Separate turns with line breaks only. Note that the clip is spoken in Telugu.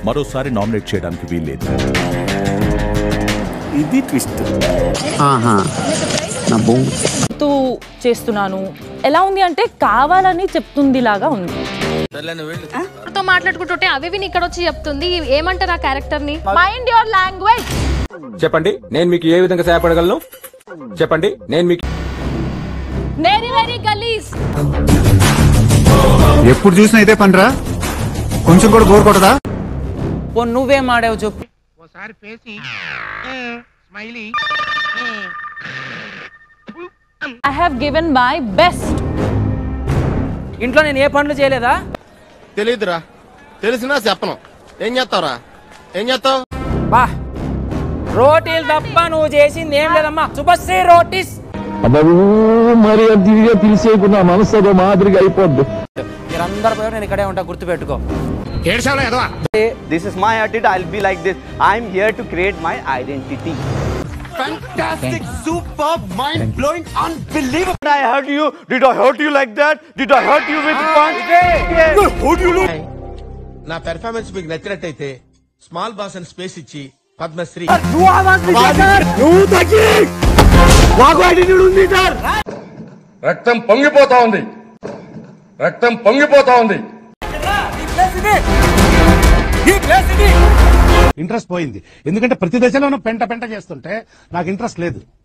మరోసారి నామినేట్ చేయడానికి వీల్లేదు
ఇది ట్విస్ట్
తూ చేస్తున్నాను ఎలా ఉంది అంటే కావాలని చెప్తుంది లాగా ఉంది
తో మాట్లాడుకుంటుంటే అవి విని ఇక్కడ వచ్చి చెప్తుంది ఏమంటారు ఆ క్యారెక్టర్ ని
మైండ్ యువర్ లాంగ్వేజ్
చెప్పండి నేను మీకు ఏ విధంగా సహాయపడగలను చెప్పండి నేను మీకు
వెరీ వెరీ గలీజ్
ఎప్పుడు చూసినా ఇదే పనిరా కొంచెం కూడా బోర్ కొట్టదా
పోనీ నువ్వేం ఆడావు చెప్పు
I have given my best
ఇంట్లో నేను ఏ పనులు చేయలేదా
తెలియదురా తెలిసినా చెప్పను ఏం చేస్తావురా ఏం చేస్తావు
బా రోటీలు తప్ప నువ్వు చేసింది ఏం లేదమ్మా శుభశ్రీ రోటీస్
మరి దివ్య పిలిచేకున్న మనసు మాదిరిగా అయిపోద్ది
మీరందరూ పోయి నేను ఇక్కడే ఉంటా గుర్తుపెట్టుకో
This is my attitude. I'll be like this. I'm here to create my identity.
Fantastic, superb, mind blowing, unbelievable.
Did I hurt you? Did I hurt you like that? Did I hurt you with punch? Yeah.
నా పెర్ఫార్మెన్స్ మీకు నచ్చినట్టయితే స్మాల్ బాస్ అని స్పేస్ ఇచ్చి పద్మశ్రీ
రక్తం పొంగిపోతా ఉంది రక్తం పొంగిపోతా ఉంది
ఇంట్రెస్ట్ పోయింది ఎందుకంటే ప్రతి దశలోనూ పెంట పెంట చేస్తుంటే నాకు ఇంట్రెస్ట్ లేదు